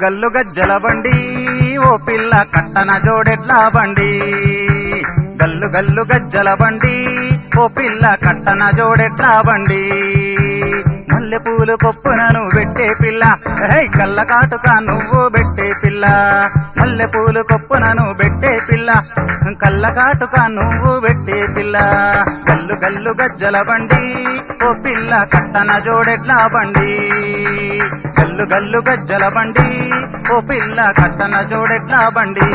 గల్లు గజ్జల బండి ఓ పిల్ల కట్టన జోడెడ్లా బండి గల్లు గల్లు గజ్జల బండి ఓ పిల్ల కట్టన జోడెడ్లా బండి మల్లె పూలు కొప్పునను పెట్టే పిల్ల హై కళ్ళ కాటుక నువ్వు పెట్టే పిల్ల మల్లె పూలు కొప్పునను పెట్టే పిల్ల కళ్ళ కాటుక నువ్వు పెట్టే పిల్ల గల్లు గల్లు గజ్జల బండి ఓ పిల్ల కట్టన జోడెడ్లా బండి గల్లు గల్లు గజ్జల బండి ఓ పిల్ల కట్టన జోడెడ్లా బండి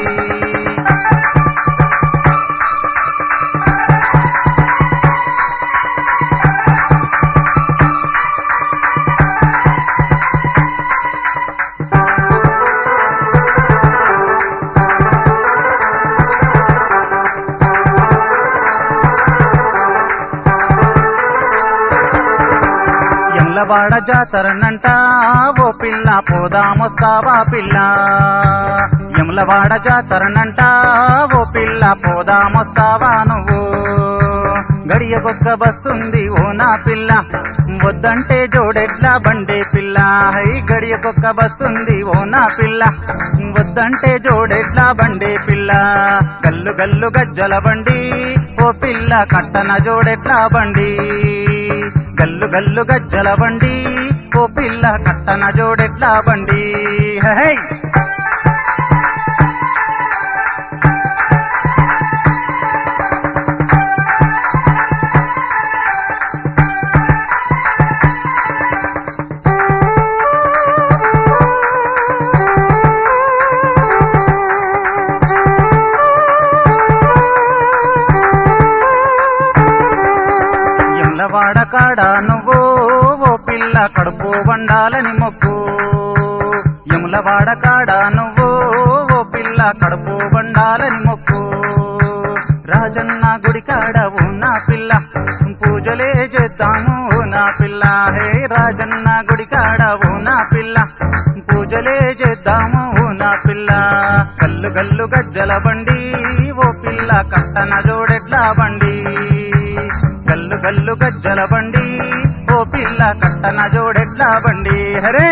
ఎల్లవాడ జాతరనంట ఓ పిల్ల పోదామొస్తావా పిల్ల ఎమ్లవాడ జాతరనంట ఓ పిల్ల పోదామొస్తావా నువ్వు గడియకొక్క బస్సుంది ఓ నా పిల్ల వద్దంటే జోడెడ్ల బండే పిల్ల హై గడియకొక్క బస్సుంది ఓ నా పిల్ల వద్దంటే జోడెడ్ల బండే పిల్ల గల్లు గల్లు గజ్జల బండి ఓ పిల్ల కట్టన జోడెడ్ల బండి గల్లు గల్లు గజ్జల బండి ఓ పిల్ల కట్టన జోడెడ్ల బండి హై ఎల్లవాడ కాడ నువ్వు ఓ పిల్ల కడుపు వండాలని మొక్కు ఎములవాడ కాడ నువ్వు ఓ పిల్ల కడుపు వండాలని మొక్కు రాజన్న గుడి కాడ ఓ నా పిల్ల పూజలే చేద్దాము ఓ నా పిల్ల హే రాజన్న గుడి కాడ ఓ నా పిల్ల పూజలే చేద్దాము ఓ నా పిల్ల గల్లు గల్లు గజ్జల బండి ఓ పిల్ల కట్టన జోడెడ్ల బండి గల్లు గల్లు గజ్జల బండి ఓ పిల్ల కట్టన జోడెడ్ల బండి హరే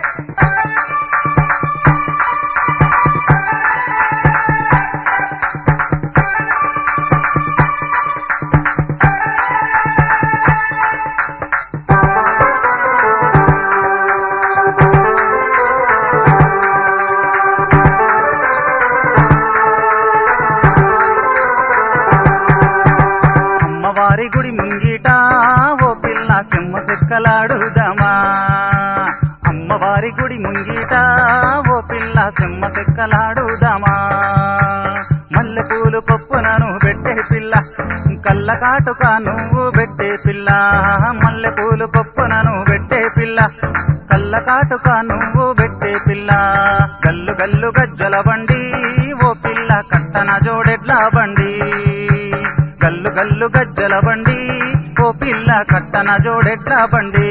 అమ్మవారి గుడి ముంగిట ఓ పిల్ల సింహ సెక్కలాడుదామా అమ్మవారి గుడి ముంగిట ఓ పిల్ల సింహ సెక్కలాడుదామా మల్లె పూలు కొప్పునను పెట్టే పిల్ల కళ్ళ కాటుక నువ్వు పెట్టే పిల్ల మల్లె పూలు కొప్పునను పెట్టే పిల్ల కళ్ళ కాటుక నువ్వు పెట్టే పిల్ల గల్లు గల్లు గజ్జల బండి ఓ పిల్ల కట్టన జోడెడ్ల బండి గల్లు గల్లు గజ్జల బండి ఓ పిల్ల కట్టన జోడెడ్ల బండి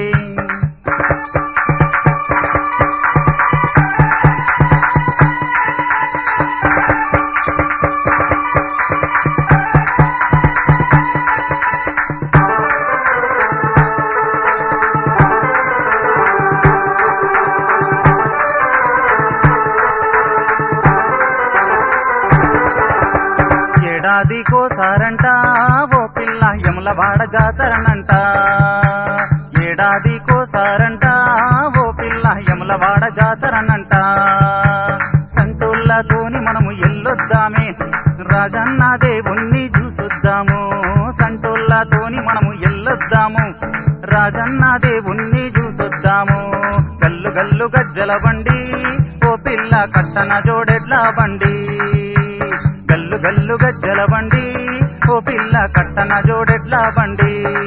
ఏడాదికోసారంట ఓ పిల్ల యములవాడ జాతరనంట ఏడాదికోసారంట ఓ పిల్ల యములవాడ జాతరనంట సంతుల్లతోని మనము ఎల్లొద్దామే రాజన్న దేవుణ్ణి చూసొద్దాము సంతుల్లతోని మనము ఎల్లొద్దాము రాజన్న దేవుణ్ణి చూసొద్దాము గల్లు గల్లు గజ్జల బండి ఓ పిల్ల కట్టన జోడెడ్ల బండి గల్లు గల్లు గజ్జల బండి ఓ పిల్ల కట్టన జోడెడ్ల బండి